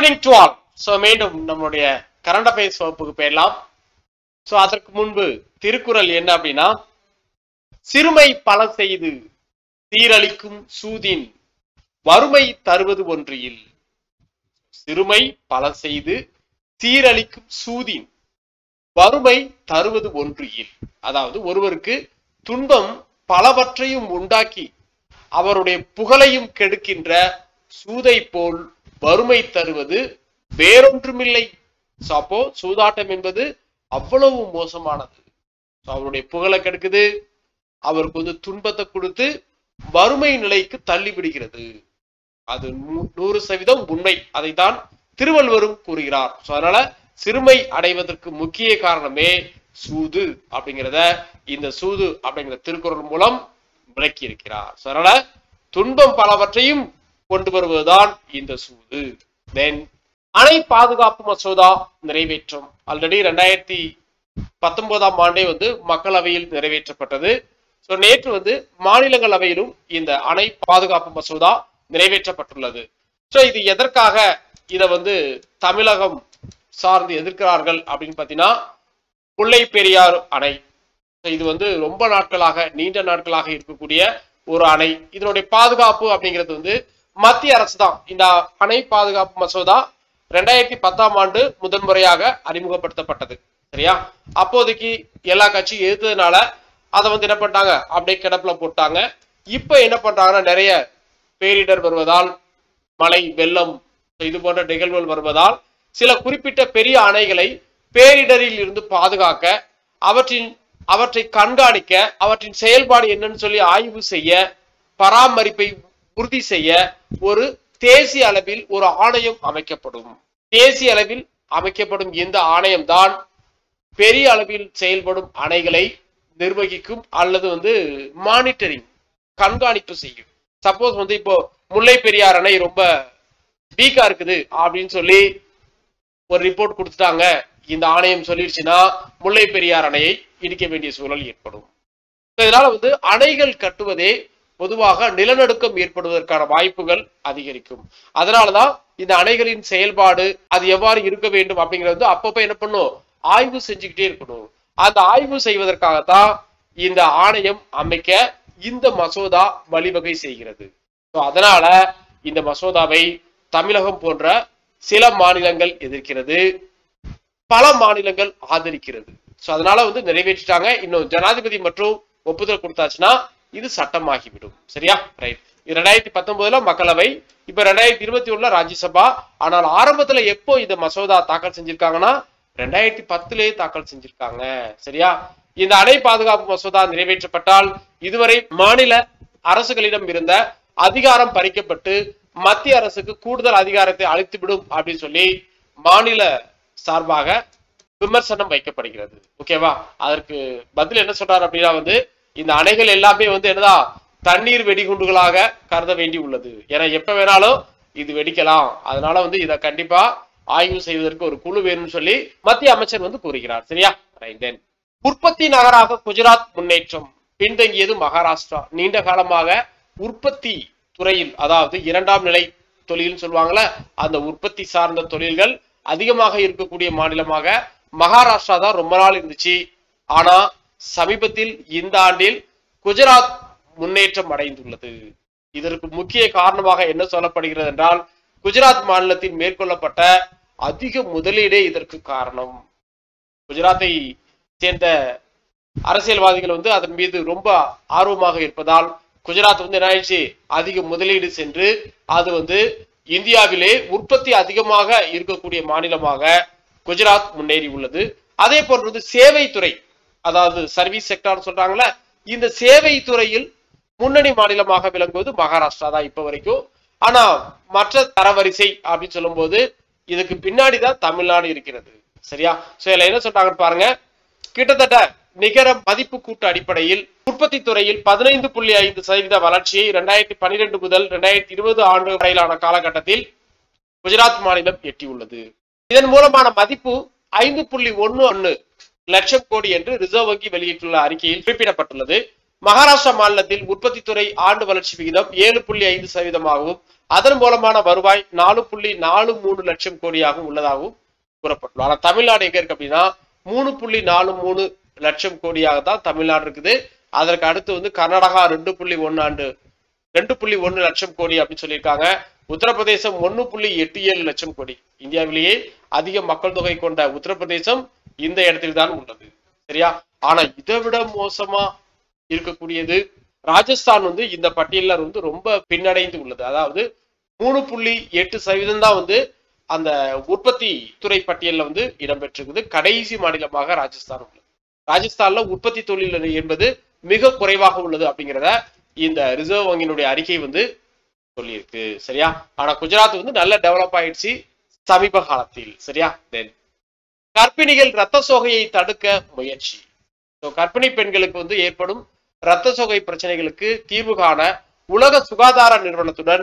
evening to all so மீண்டும் நம்மளுடைய current affairs வகுப்புக்கு போயிடலாம் ஸோ அதற்கு முன்பு திருக்குறள் என்ன அப்படின்னா சிறுமை பல செய்து சீரழிக்கும் சூதின் வறுமை தருவது ஒன்றியில் சிறுமை பல செய்து சீரழிக்கும் சூதின் வறுமை தருவது ஒன்றியில் அதாவது ஒருவருக்கு துன்பம் பலவற்றையும் உண்டாக்கி அவருடைய புகழையும் கெடுக்கின்ற சூதை போல் வறுமை தருவது வேறொன்றுமில்லை So, அப்போ சூதாட்டம் என்பது அவ்வளவு மோசமானது So, அவருடைய புகழை கெடுக்குது அவருக்கு வந்து துன்பத்தை கொடுத்து வறுமை நிலைக்கு தள்ளி விடுகிறது அது நூ- நூறு சதவீதம் உண்மை அதைத்தான் திருவள்ளுவரும் கூறுகிறார் So, அதனால சிறுமை அடைவதற்கு முக்கிய காரணமே சூது அப்படிங்கிறத இந்த சூது அப்படிங்கிற திருக்குறள் மூலம் விளக்கி இருக்கிறார் So, அதனால துன்பம் பலவற்றையும் கொண்டு வருவதுதான் இந்த சூது தென் அணை பாதுகாப்பு மசோதா நிறைவேற்றம் ஆல்ரெடி ரெண்டாயிரத்தி பத்தொன்பதாம் ஆண்டே வந்து மக்களவையில் நிறைவேற்றப்பட்டது ஸோ நேற்று வந்து மாநிலங்களவையிலும் இந்த அணை பாதுகாப்பு மசோதா நிறைவேற்றப்பட்டுள்ளது ஸோ இது எதற்காக இதை வந்து தமிழகம் சார்ந்து எதிர்க்கிறார்கள் அப்படின்னு பார்த்தீங்கன்னா முல்லை பெரியாறு அணை So இது வந்து ரொம்ப நாட்களாக நீண்ட நாட்களாக இருக்கக்கூடிய ஒரு அணை இதனுடைய பாதுகாப்பு அப்படிங்கிறது வந்து மத்திய அரசு தான் இந்த அணை பாதுகாப்பு மசோதா ரெண்டாயிரத்தி பத்தாம் ஆண்டு முதன்முறையாக அறிமுகப்படுத்தப்பட்டது சரியா அப்போதைக்கு எல்லா கட்சியும் எதிர்த்ததுனால அதை வந்து என்ன பண்ணிட்டாங்க அப்படியே கிடப்புல போட்டாங்க இப்ப என்ன பண்றாங்கன்னா நிறைய பேரிடர் வருவதால் மழை வெள்ளம் இது போன்ற நிகழ்வுகள் வருவதால் சில குறிப்பிட்ட பெரிய அணைகளை பேரிடரில் இருந்து பாதுகாக்க அவற்றின் அவற்றை கண்காணிக்க அவற்றின் செயல்பாடு என்னன்னு சொல்லி ஆய்வு செய்ய பராமரிப்பை உறுதி செய்ய ஒரு தேசிய அளவில் ஒரு ஆணையம் அமைக்கப்படும் தேசிய அளவில் அமைக்கப்படும் இந்த ஆணையம் தான் பெரிய அளவில் செயல்படும் அணைகளை நிர்வகிக்கும் அல்லது வந்து மானிட்டரிங் கண்காணிப்பு செய்யும் சப்போஸ் வந்து இப்போ முல்லை பெரியார் அணை ரொம்ப வீக்கா இருக்குது அப்படின்னு சொல்லி ஒரு ரிப்போர்ட் கொடுத்துட்டாங்க இந்த ஆணையம் சொல்லிடுச்சுன்னா முல்லை பெரியார் அணையை இடிக்க வேண்டிய சூழல் ஏற்படும் So, இதனால வந்து அணைகள் கட்டுவதே பொதுவாக நிலநடுக்கம் ஏற்படுவதற்கான வாய்ப்புகள் அதிகரிக்கும் அதனாலதான் இந்த அணைகளின் செயல்பாடு அது எவ்வாறு இருக்க வேண்டும் அப்படிங்கறது வந்து அப்பப்ப என்ன பண்ணும் ஆய்வு செஞ்சுக்கிட்டே இருக்கணும் அந்த ஆய்வு செய்வதற்காகத்தான் இந்த ஆணையம் அமைக்க இந்த மசோதா வழிவகை செய்கிறது So, அதனால இந்த மசோதாவை தமிழகம் போன்ற சில மாநிலங்கள் எதிர்க்கிறது பல மாநிலங்கள் ஆதரிக்கிறது சோ அதனால வந்து நிறைவேற்றிட்டாங்க இன்னும் ஜனாதிபதி மற்றும் ஒப்புதல் கொடுத்தாச்சுன்னா இது சட்டமாகிவிடும் சரியா ரைட் இது ரெண்டாயிரத்தி பத்தொன்பதுல மக்களவை இப்ப ரெண்டாயிரத்தி இருபத்தி ஒண்ணுல ராஜ்யசபா ஆனால் ஆரம்பத்துல எப்போ இந்த மசோதா தாக்கல் செஞ்சிருக்காங்கன்னா ரெண்டாயிரத்தி பத்துலயே தாக்கல் செஞ்சிருக்காங்க சரியா இந்த அணை பாதுகாப்பு மசோதா நிறைவேற்றப்பட்டால் இதுவரை மாநில அரசுகளிடம் இருந்த அதிகாரம் பறிக்கப்பட்டு மத்திய அரசுக்கு கூடுதல் அதிகாரத்தை அளித்துவிடும் அப்படின்னு சொல்லி மாநில சார்பாக விமர்சனம் வைக்கப்படுகிறது ஓகேவா அதற்கு பதில் என்ன சொல்றாரு அப்படின்னா வந்து இந்த அணைகள் எல்லாமே வந்து என்னதான் தண்ணீர் வெடிகுண்டுகளாக கருத வேண்டி உள்ளது ஏன்னா எப்ப வேணாலும் இது வெடிக்கலாம் அதனால வந்து இதை கண்டிப்பா ஆய்வு செய்வதற்கு ஒரு குழு வேணும்னு சொல்லி மத்திய அமைச்சர் வந்து கூறுகிறார் சரியா ரைட் தென் உற்பத்தி நகராக குஜராத் முன்னேற்றம் பின்தங்கியது மகாராஷ்டிரா நீண்ட காலமாக உற்பத்தி துறையில் அதாவது இரண்டாம் நிலை தொழில்னு சொல்லுவாங்கல்ல அந்த உற்பத்தி சார்ந்த தொழில்கள் அதிகமாக இருக்கக்கூடிய மாநிலமாக மகாராஷ்டிரா தான் ரொம்ப நாள் இருந்துச்சு ஆனா சமீபத்தில் இந்த ஆண்டில் குஜராத் முன்னேற்றம் அடைந்துள்ளது இதற்கு முக்கிய காரணமாக என்ன சொல்லப்படுகிறது என்றால் குஜராத் மாநிலத்தில் மேற்கொள்ளப்பட்ட அதிக முதலீடே இதற்கு காரணம் குஜராத்தை சேர்ந்த அரசியல்வாதிகள் வந்து அதன் மீது ரொம்ப ஆர்வமாக இருப்பதால் குஜராத் வந்து என்ன ஆயிடுச்சு அதிக முதலீடு சென்று அது வந்து இந்தியாவிலே உற்பத்தி அதிகமாக இருக்கக்கூடிய மாநிலமாக குஜராத் முன்னேறி உள்ளது அதே போன்று வந்து சேவை துறை அதாவது சர்வீஸ் செக்டார் சொல்றாங்கல்ல இந்த சேவை துறையில் முன்னணி மாநிலமாக விளங்குவது மகாராஷ்டிரா தான் இப்ப வரைக்கும் ஆனா மற்ற தரவரிசை அப்படின்னு சொல்லும்போது இதுக்கு பின்னாடி தான் தமிழ்நாடு இருக்கிறது சரியா சோ இதுல என்ன சொல்றாங்கன்னு பாருங்க கிட்டத்தட்ட நிகர மதிப்பு கூட்டு அடிப்படையில் உற்பத்தி துறையில் பதினைந்து புள்ளி ஐந்து சதவீத வளர்ச்சியை இரண்டாயிரத்தி பன்னிரெண்டு முதல் இரண்டாயிரத்தி இருபது ஆண்டு வரையிலான காலகட்டத்தில் குஜராத் மாநிலம் எட்டியுள்ளது இதன் மூலமான மதிப்பு ஐந்து புள்ளி ஒன்னு ஒன்னு லட்சம் கோடி என்று ரிசர்வ் வங்கி வெளியிட்டுள்ள அறிக்கையில் குறிப்பிடப்பட்டுள்ளது மகாராஷ்டிரா மாநிலத்தில் உற்பத்தி துறை ஆண்டு வளர்ச்சி விகிதம் ஏழு புள்ளி ஐந்து சதவீதமாகவும் அதன் மூலமான வருவாய் நாலு புள்ளி நாலு மூணு லட்சம் கோடியாகவும் உள்ளதாகவும் கூறப்பட்டுள்ளது ஆனா தமிழ்நாடு எங்க இருக்கு அப்படின்னா மூணு புள்ளி நாலு மூணு லட்சம் கோடியாக தான் தமிழ்நாடு இருக்குது அதற்கு அடுத்து வந்து கர்நாடகா ரெண்டு புள்ளி ஒன்னு ஆண்டு ரெண்டு புள்ளி ஒன்னு லட்சம் கோடி அப்படின்னு சொல்லியிருக்காங்க உத்தரப்பிரதேசம் ஒன்னு புள்ளி எட்டு ஏழு லட்சம் கோடி இந்தியாவிலேயே அதிக மக்கள் தொகை கொண்ட உத்தரப்பிரதேசம் இந்த இடத்தில் தான் உள்ளது சரியா ஆனா இதை விட மோசமா இருக்கக்கூடியது ராஜஸ்தான் வந்து இந்த பட்டியல்ல வந்து ரொம்ப பின்னடைந்து உள்ளது அதாவது மூணு புள்ளி எட்டு சதவீதம் தான் வந்து அந்த உற்பத்தி துறை பட்டியல்ல வந்து இடம்பெற்றிருக்குது கடைசி மாநிலமாக ராஜஸ்தான் உள்ளது ராஜஸ்தான்ல உற்பத்தி தொழில் என்பது மிக குறைவாக உள்ளது அப்படிங்கிறத இந்த ரிசர்வ் வங்கியினுடைய அறிக்கை வந்து சொல்லியிருக்கு சரியா ஆனா குஜராத் வந்து நல்ல டெவலப் ஆயிடுச்சு சமீப காலத்தில் சரியா தென் கர்ப்பிணிகள் ரத்த சோகையை தடுக்க முயற்சி ஸோ கர்ப்பிணி பெண்களுக்கு வந்து ஏற்படும் இரத்த சோகை பிரச்சனைகளுக்கு தீர்வு காண உலக சுகாதார நிறுவனத்துடன்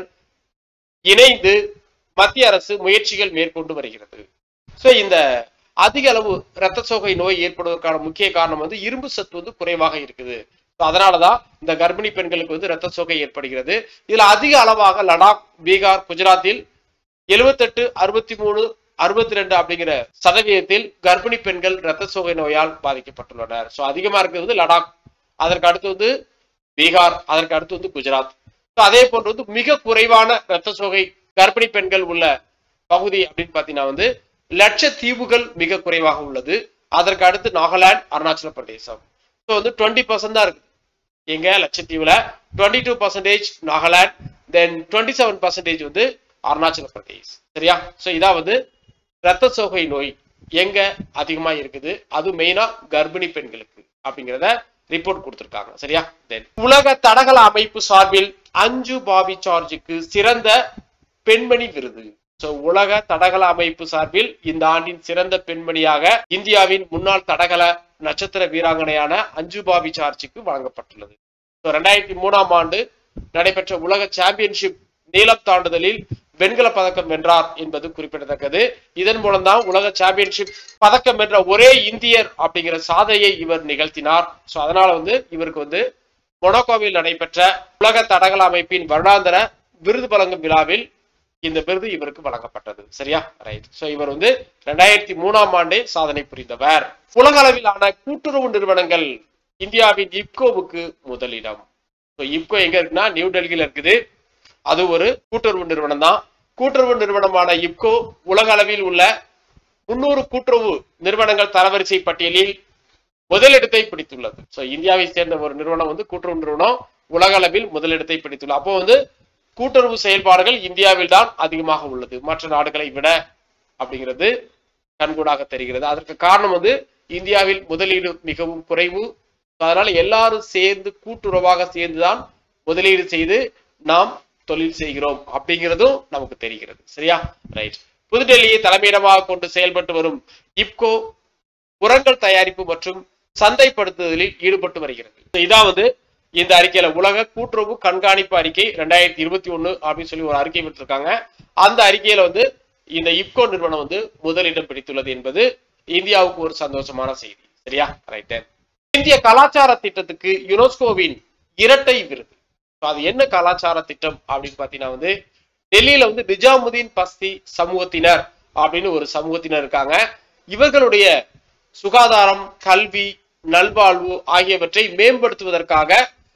இணைந்து மத்திய அரசு முயற்சிகள் மேற்கொண்டு வருகிறது ஸோ இந்த அதிக அளவு இரத்த சோகை நோய் ஏற்படுவதற்கான முக்கிய காரணம் வந்து இரும்பு சத்து வந்து குறைவாக இருக்குது ஸோ அதனாலதான் இந்த கர்ப்பிணி பெண்களுக்கு வந்து இரத்த சோகை ஏற்படுகிறது இதுல அதிக அளவாக லடாக் பீகார் குஜராத்தில் எழுபத்தெட்டு அறுபத்தி மூணு அறுபத்தி ரெண்டு அப்படிங்கிற சதவீதத்தில் கர்ப்பிணி பெண்கள் இரத்த சோகை நோயால் பாதிக்கப்பட்டுள்ளனர் ஸோ அதிகமா இருக்கிறது வந்து லடாக் அதற்கு அடுத்து வந்து பீகார் அதற்கு அடுத்து வந்து குஜராத் ஸோ அதே போன்று வந்து மிக குறைவான இரத்த சோகை கர்ப்பிணி பெண்கள் உள்ள பகுதி அப்படின்னு பார்த்தீங்கன்னா வந்து லட்சத்தீவுகள் மிக குறைவாக உள்ளது அதற்கு அடுத்து நாகாலாந்து அருணாச்சல பிரதேசம் ஸோ வந்து டுவெண்ட்டி பர்சன்ட் தான் இருக்கு எங்க லட்சத்தீவுல twenty two percentage Nagaland then twenty seven percentage வந்து அருணாச்சல பிரதேஷ் சரியா ஸோ இதான் வந்து இரத்த சோகை நோய் எங்க அதிகமா இருக்குது அது மெயினா கர்ப்பிணி பெண்களுக்கு அப்படிங்கிறத ரிப்போர்ட் கொடுத்திருக்காங்க சரியா தென் உலக தடகள அமைப்பு சார்பில் அஞ்சு பாபி சார்ஜுக்கு சிறந்த பெண்மணி விருது சோ உலக தடகள அமைப்பு சார்பில் இந்த ஆண்டின் சிறந்த பெண்மணியாக இந்தியாவின் முன்னாள் தடகள நட்சத்திர வீராங்கனையான அஞ்சு பாபி சார்ஜுக்கு வழங்கப்பட்டுள்ளது ஸோ ரெண்டாயிரத்தி மூணாம் ஆண்டு நடைபெற்ற உலக சாம்பியன்ஷிப் நீளம் தாண்டுதலில் வெண்கல பதக்கம் வென்றார் என்பது குறிப்பிடத்தக்கது இதன் மூலம்தான் உலக சாம்பியன்ஷிப் பதக்கம் வென்ற ஒரே இந்தியர் அப்படிங்கிற சாதனையை இவர் நிகழ்த்தினார் ஸோ அதனால வந்து இவருக்கு வந்து மொனாக்கோவில் நடைபெற்ற உலக தடகள அமைப்பின் வருடாந்திர விருது வழங்கும் விழாவில் இந்த விருது இவருக்கு வழங்கப்பட்டது சரியா ரைட் சோ இவர் வந்து ரெண்டாயிரத்தி மூணாம் ஆண்டே சாதனை புரிந்தவர் உலக அளவிலான கூட்டுறவு நிறுவனங்கள் இந்தியாவின் இப்கோவுக்கு முதலிடம் ஸோ இப்கோ எங்க இருக்குன்னா நியூ டெல்லியில இருக்குது அது ஒரு கூட்டுறவு நிறுவனம் தான் கூட்டுறவு நிறுவனமான இப்கோ உலக அளவில் உள்ள முன்னூறு கூட்டுறவு நிறுவனங்கள் தரவரிசை பட்டியலில் முதலிடத்தை பிடித்துள்ளது ஸோ இந்தியாவை சேர்ந்த ஒரு நிறுவனம் வந்து கூட்டுறவு நிறுவனம் உலக அளவில் முதலிடத்தை பிடித்துள்ளது அப்போ வந்து கூட்டுறவு செயல்பாடுகள் இந்தியாவில் தான் அதிகமாக உள்ளது மற்ற நாடுகளை விட அப்படிங்கிறது கண்கூடாக தெரிகிறது அதற்கு காரணம் வந்து இந்தியாவில் முதலீடு மிகவும் குறைவு அதனால எல்லாரும் சேர்ந்து கூட்டுறவாக சேர்ந்துதான் முதலீடு செய்து நாம் தொழில் செய்கிறோம் அப்படிங்கிறதும் நமக்கு தெரிகிறது சரியா ரைட் புதுடெல்லியை தலைமையிடமாக கொண்டு செயல்பட்டு வரும் இப்கோ உரங்கள் தயாரிப்பு மற்றும் சந்தைப்படுத்துதலில் ஈடுபட்டு வருகிறது இதான் வந்து இந்த அறிக்கையில உலக கூட்டுறவு கண்காணிப்பு அறிக்கை ரெண்டாயிரத்தி இருபத்தி ஒண்ணு அப்படின்னு சொல்லி ஒரு அறிக்கை விட்டுருக்காங்க அந்த அறிக்கையில வந்து இந்த இப்கோ நிறுவனம் வந்து முதலிடம் பிடித்துள்ளது என்பது இந்தியாவுக்கு ஒரு சந்தோஷமான செய்தி சரியா ரைட் இந்திய கலாச்சார திட்டத்துக்கு யுனெஸ்கோவின் இரட்டை விருது அது என்ன கலாச்சார திட்டம் அப்படின்னு பாத்தீங்கன்னா வந்து டெல்லியில வந்து நிஜாமுதீன் பஸ்தி சமூகத்தினர் அப்படின்னு ஒரு சமூகத்தினர் இருக்காங்க இவர்களுடைய சுகாதாரம் கல்வி நல்வாழ்வு ஆகியவற்றை மேம்படுத்துவதற்காக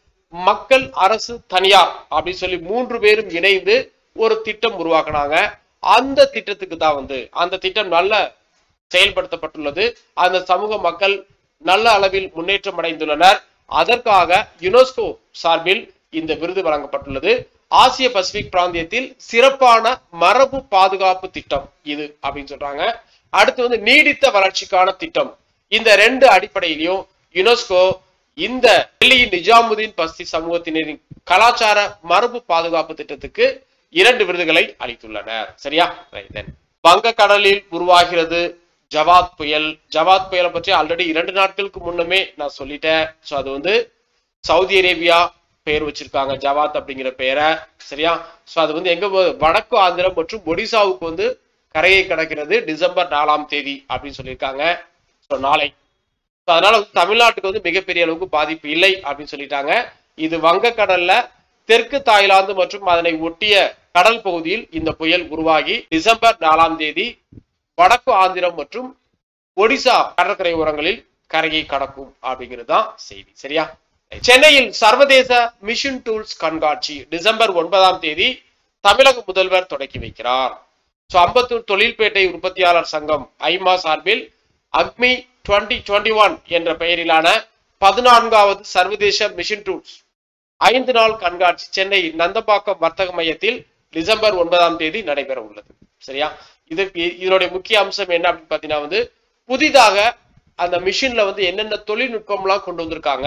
மக்கள் அரசு தனியார் அப்படின்னு சொல்லி மூன்று பேரும் இணைந்து ஒரு திட்டம் உருவாக்குனாங்க அந்த திட்டத்துக்கு தான் வந்து அந்த திட்டம் நல்ல செயல்படுத்தப்பட்டுள்ளது அந்த சமூக மக்கள் நல்ல அளவில் முன்னேற்றம் அடைந்துள்ளனர் அதற்காக யுனெஸ்கோ சார்பில் இந்த விருது வழங்கப்பட்டுள்ளது ஆசிய பசிபிக் பிராந்தியத்தில் சிறப்பான மரபு பாதுகாப்பு திட்டம் இது அப்படின்னு சொல்றாங்க அடுத்து வந்து நீடித்த வளர்ச்சிக்கான திட்டம் இந்த ரெண்டு அடிப்படையிலையும் யுனெஸ்கோ இந்த டெல்லியின் நிஜாமுதீன் பஸ்தி சமூகத்தினரின் கலாச்சார மரபு பாதுகாப்பு திட்டத்துக்கு இரண்டு விருதுகளை அளித்துள்ளனர் சரியா வங்கக்கடலில் உருவாகிறது ஜவாத் புயல் ஜவாத் புயலை பற்றி ஆல்ரெடி இரண்டு நாட்களுக்கு முன்னமே நான் சொல்லிட்டேன் ஸோ அது வந்து சவுதி அரேபியா பெயர் வச்சிருக்காங்க ஜவாத் அப்படிங்கிற பெயரை சரியா ஸோ அது வந்து எங்க போகுது வடக்கு ஆந்திரம் மற்றும் ஒடிசாவுக்கு வந்து கரையை கடக்கிறது டிசம்பர் நாலாம் தேதி அப்படின்னு சொல்லியிருக்காங்க ஸோ நாளை ஸோ அதனால வந்து தமிழ்நாட்டுக்கு வந்து மிகப்பெரிய அளவுக்கு பாதிப்பு இல்லை அப்படின்னு சொல்லிட்டாங்க இது வங்கக்கடல்ல தெற்கு தாய்லாந்து மற்றும் அதனை ஒட்டிய கடல் பகுதியில் இந்த புயல் உருவாகி டிசம்பர் நாலாம் தேதி வடக்கு ஆந்திரம் மற்றும் ஒடிசா கடற்கரை ஓரங்களில் கரையை கடக்கும் அப்படிங்கிறது தான் செய்தி சரியா சென்னையில் சர்வதேச மிஷின் டூல்ஸ் கண்காட்சி டிசம்பர் ஒன்பதாம் தேதி தமிழக முதல்வர் தொடக்கி வைக்கிறார் ஸோ அம்பத்தூர் தொழில்பேட்டை உற்பத்தியாளர் சங்கம் ஐமா சார்பில் அக்மி டுவெண்ட்டி டுவெண்ட்டி ஒன் என்ற பெயரிலான பதினான்காவது சர்வதேச மிஷின் டூல்ஸ் ஐந்து நாள் கண்காட்சி சென்னை நந்தம்பாக்கம் வர்த்தக மையத்தில் டிசம்பர் ஒன்பதாம் தேதி நடைபெற உள்ளது சரியா இதுக்கு இதனுடைய முக்கிய அம்சம் என்ன அப்படின்னு பார்த்தீங்கன்னா வந்து புதிதாக அந்த மிஷின்ல வந்து என்னென்ன தொழில்நுட்பம்லாம் கொண்டு வந்திருக்காங்க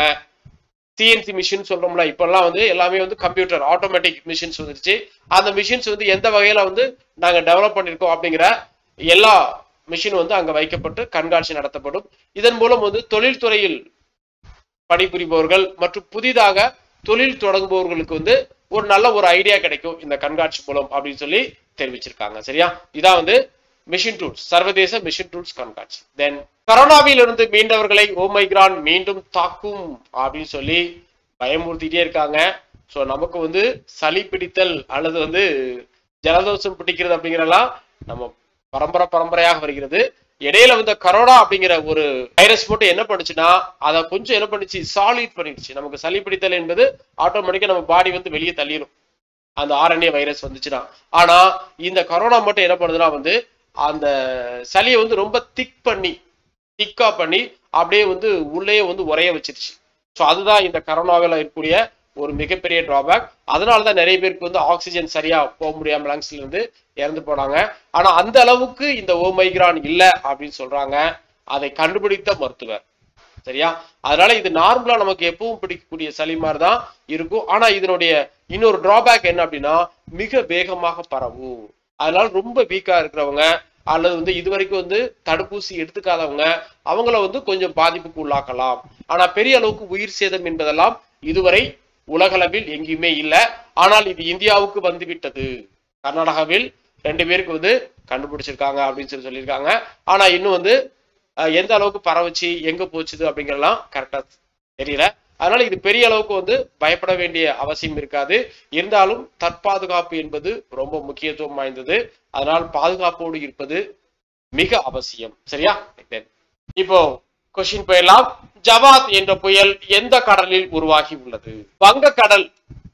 சிஎன்சி மிஷின் சொல்றோம்ல இப்பெல்லாம் வந்து எல்லாமே வந்து கம்ப்யூட்டர் ஆட்டோமேட்டிக் மிஷின்ஸ் வந்துருச்சு அந்த மிஷின்ஸ் வந்து எந்த வகையில வந்து நாங்க டெவலப் பண்ணிருக்கோம் அப்படிங்கிற எல்லா மிஷின் வந்து அங்க வைக்கப்பட்டு கண்காட்சி நடத்தப்படும் இதன் மூலம் வந்து தொழில்துறையில் பணிபுரிபவர்கள் மற்றும் புதிதாக தொழில் தொடங்குபவர்களுக்கு வந்து ஒரு நல்ல ஒரு ஐடியா கிடைக்கும் இந்த கண்காட்சி மூலம் அப்படின்னு சொல்லி தெரிவிச்சிருக்காங்க சரியா இதான் வந்து மிஷின் டூல்ஸ் சர்வதேச மிஷின் டூல்ஸ் கண்காட்சி தென் கரோனாவில் இருந்து மீண்டவர்களை ஓமைக்ரான் மீண்டும் தாக்கும் அப்படின்னு சொல்லி பயமுறுத்திட்டே இருக்காங்க ஸோ நமக்கு வந்து சளி பிடித்தல் அல்லது வந்து ஜலதோஷம் பிடிக்கிறது அப்படிங்கிறதெல்லாம் நம்ம பரம்பரை பரம்பரையாக வருகிறது இடையில வந்து கரோனா அப்படிங்கிற ஒரு வைரஸ் மட்டும் என்ன பண்ணுச்சுன்னா அதை கொஞ்சம் என்ன பண்ணுச்சு சாலிட் பண்ணிடுச்சு நமக்கு சளி பிடித்தல் என்பது ஆட்டோமேட்டிக்கா நம்ம பாடி வந்து வெளியே தள்ளிடும் அந்த ஆர்என்ஏ வைரஸ் வந்துச்சுன்னா ஆனா இந்த கரோனா மட்டும் என்ன பண்ணுதுன்னா வந்து அந்த சளியை வந்து ரொம்ப திக் பண்ணி திக்கா பண்ணி அப்படியே வந்து உள்ளே வந்து உரைய வச்சிருச்சு ஸோ அதுதான் இந்த கரோனாவில் இருக்கக்கூடிய ஒரு மிகப்பெரிய டிராபேக் அதனால தான் நிறைய பேருக்கு வந்து ஆக்சிஜன் சரியா போக முடியாம லங்ஸ்ல இருந்து இறந்து போனாங்க ஆனா அந்த அளவுக்கு இந்த ஓமைக்ரான் இல்லை அப்படின்னு சொல்றாங்க அதை கண்டுபிடித்த மருத்துவர் சரியா அதனால இது நார்மலா நமக்கு எப்பவும் பிடிக்கக்கூடிய சளி மாதிரி தான் இருக்கும் ஆனா இதனுடைய இன்னொரு டிராபேக் என்ன அப்படின்னா மிக வேகமாக பரவும் அதனால ரொம்ப வீக்கா இருக்கிறவங்க அல்லது வந்து இது வரைக்கும் வந்து தடுப்பூசி எடுத்துக்காதவங்க அவங்கள வந்து கொஞ்சம் பாதிப்புக்கு உள்ளாக்கலாம் ஆனா பெரிய அளவுக்கு உயிர் சேதம் என்பதெல்லாம் இதுவரை உலகளவில் எங்கேயுமே இல்லை ஆனால் இது இந்தியாவுக்கு வந்து விட்டது கர்நாடகாவில் ரெண்டு பேருக்கு வந்து கண்டுபிடிச்சிருக்காங்க அப்படின்னு சொல்லி சொல்லியிருக்காங்க ஆனா இன்னும் வந்து அஹ், எந்த அளவுக்கு பரவுச்சு எங்க போச்சுது அப்படிங்கறதெல்லாம் கரெக்டா தெரியல அதனால இது பெரிய அளவுக்கு வந்து பயப்பட வேண்டிய அவசியம் இருக்காது இருந்தாலும் தற்பாதுகாப்பு என்பது ரொம்ப முக்கியத்துவம் வாய்ந்தது அதனால் பாதுகாப்போடு இருப்பது மிக அவசியம் சரியா Then, இப்போ கொஸ்டின் போயிடலாம் ஜவாத் என்ற புயல் எந்த கடலில் உருவாகி உள்ளது வங்க கடல்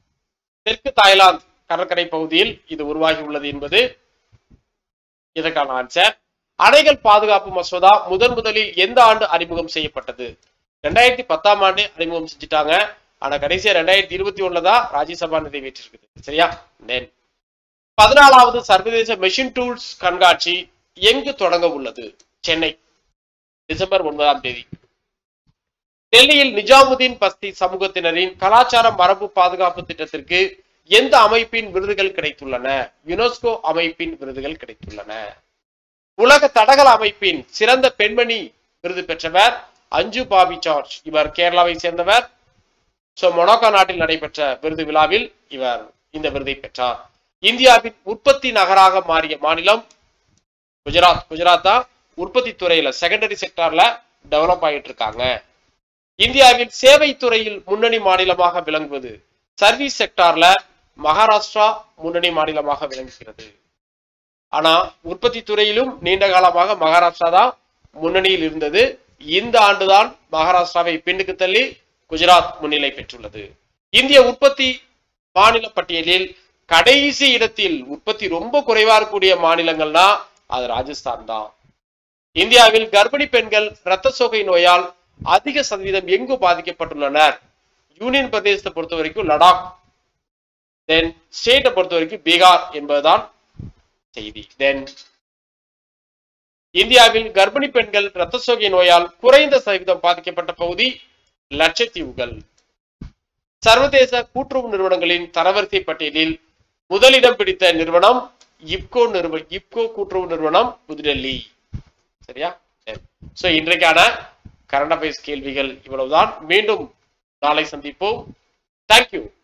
தெற்கு தாய்லாந்து கடற்கரை பகுதியில் இது உருவாகி உள்ளது என்பது இதற்கான ஆன்சர் அணைகள் பாதுகாப்பு மசோதா முதன் முதலில் எந்த ஆண்டு அறிமுகம் செய்யப்பட்டது ரெண்டாயிரத்தி பத்தாம் ஆண்டு அறிமுகம் செஞ்சுட்டாங்க ஆனா கடைசியா ரெண்டாயிரத்தி இருபத்தி ஒண்ணுல தான் ராஜ்யசபா நிறைவேற்றிருக்குது சரியா தென் பதினாலாவது சர்வதேச மெஷின் டூல்ஸ் கண்காட்சி எங்கு தொடங்க உள்ளது சென்னை டிசம்பர் ஒன்பதாம் தேதி டெல்லியில் நிஜாமுதீன் பஸ்தி சமூகத்தினரின் கலாச்சார மரபு பாதுகாப்பு திட்டத்திற்கு எந்த அமைப்பின் விருதுகள் கிடைத்துள்ளன யுனெஸ்கோ அமைப்பின் விருதுகள் கிடைத்துள்ளன உலக தடகள அமைப்பின் சிறந்த பெண்மணி விருது பெற்றவர் அஞ்சு பாபி ஜார்ஜ் இவர் கேரளாவை சேர்ந்தவர் சோ மொனாக்கோ நாட்டில் நடைபெற்ற விருது விழாவில் இவர் இந்த விருதை பெற்றார் இந்தியாவின் உற்பத்தி நகராக மாறிய மாநிலம் குஜராத் குஜராத் தான் உற்பத்தி துறையில செகண்டரி செக்டார்ல டெவலப் ஆயிட்டு இருக்காங்க இந்தியாவில் சேவை துறையில் முன்னணி மாநிலமாக விளங்குவது சர்வீஸ் செக்டார்ல மகாராஷ்டிரா முன்னணி மாநிலமாக விளங்குகிறது ஆனா உற்பத்தி துறையிலும் நீண்ட காலமாக மகாராஷ்டிரா தான் முன்னணியில் இருந்தது இந்த ஆண்டுதான் மகாராஷ்டிராவை பின்னுக்கு தள்ளி குஜராத் முன்னிலை பெற்றுள்ளது இந்திய உற்பத்தி மாநில பட்டியலில் கடைசி இடத்தில் உற்பத்தி ரொம்ப குறைவா இருக்கக்கூடிய மாநிலங்கள்னா அது ராஜஸ்தான் தான் இந்தியாவில் கர்ப்பிணி பெண்கள் இரத்த சோகை நோயால் அதிக சதவீதம் எங்கு பாதிக்கப்பட்டுள்ளனர் யூனியன் பிரதேசத்தை பொறுத்த வரைக்கும் லடாக் தென் ஸ்டேட்டை பொறுத்த வரைக்கும் பீகார் என்பதுதான் செய்தி தென் இந்தியாவில் கர்ப்பிணி பெண்கள் இரத்த சோகை நோயால் குறைந்த சதவீதம் பாதிக்கப்பட்ட பகுதி லட்சத்தீவுகள் சர்வதேச கூட்டுறவு நிறுவனங்களின் தரவரிசை பட்டியலில் முதலிடம் பிடித்த நிறுவனம் இப்கோ நிறுவ இப்கோ கூட்டுறவு நிறுவனம் புதுடெல்லி சரியா சோ இன்றைக்கான கரண்ட் அஃபேர்ஸ் கேள்விகள் இவ்வளவுதான் மீண்டும் நாளை சந்திப்போம் தேங்க்யூ